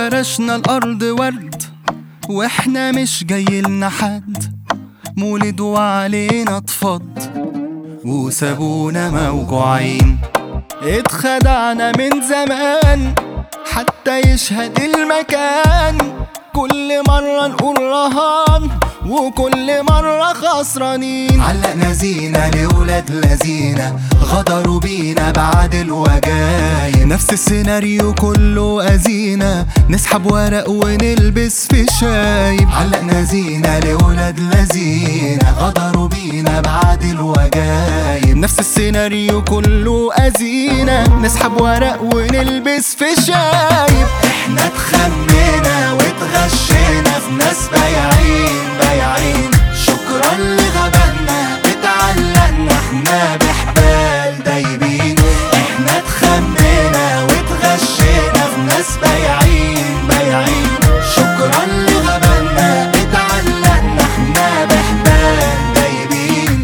فرشنا الأرض ورد واحنا مش جايلنا حد مولد وعلينا اتفض وسابونا موجوعين اتخدعنا من زمان حتى يشهد المكان كل مرة نقول رهان وكل مرة خسرانين علقنا زينة لولاد لذينة غدروا بينا بعد الوجايب نفس السيناريو كله أزينة نسحب ورق ونلبس في شايب علقنا زينة لولاد لذينة غدروا بينا بعد الوجايب نفس السيناريو كله أزينة نسحب ورق ونلبس في شايب احنا اتخمينا واتغشينا في ناس بايعين بايعين شكرا لغبنا اتعلقنا احنا بحبال دايبين احنا اتخمينا واتغشينا في ناس بايعين بايعين شكرا لغبنا اتعلقنا احنا بحبال دايبين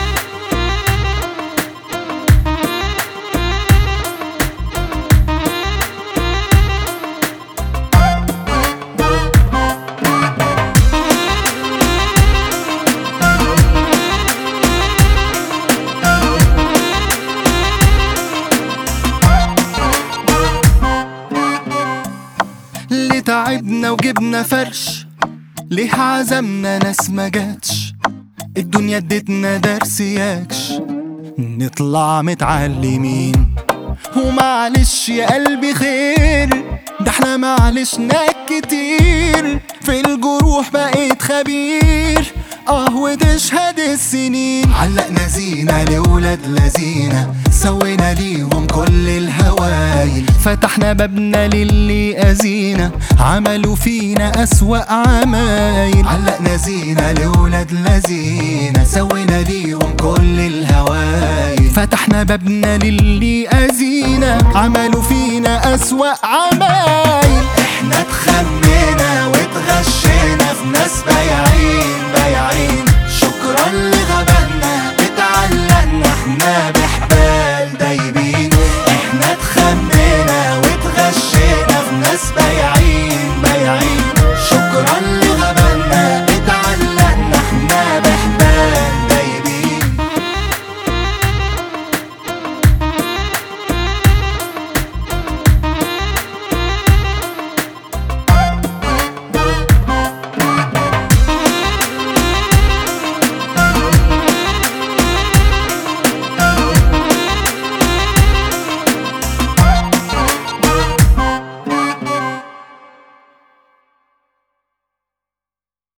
ليه تعبنا وجبنا فرش ليه عزمنا ناس ما جاتش الدنيا ادتنا درس ياكش نطلع متعلمين ومعلش يا قلبي خير ده احنا معلشنا كتير في الجروح بقيت خبير اه وتشهد السنين علقنا زينة لولاد لذينة سوينا ليهم كل الهوايل فتحنا بابنا للي أذينا عملوا فينا أسوأ عمايل علقنا زينة لولاد لذينة سوينا ليهم كل الهوايل فتحنا بابنا للي أذينا عملوا فينا أسوأ عمايل احنا اتخمنا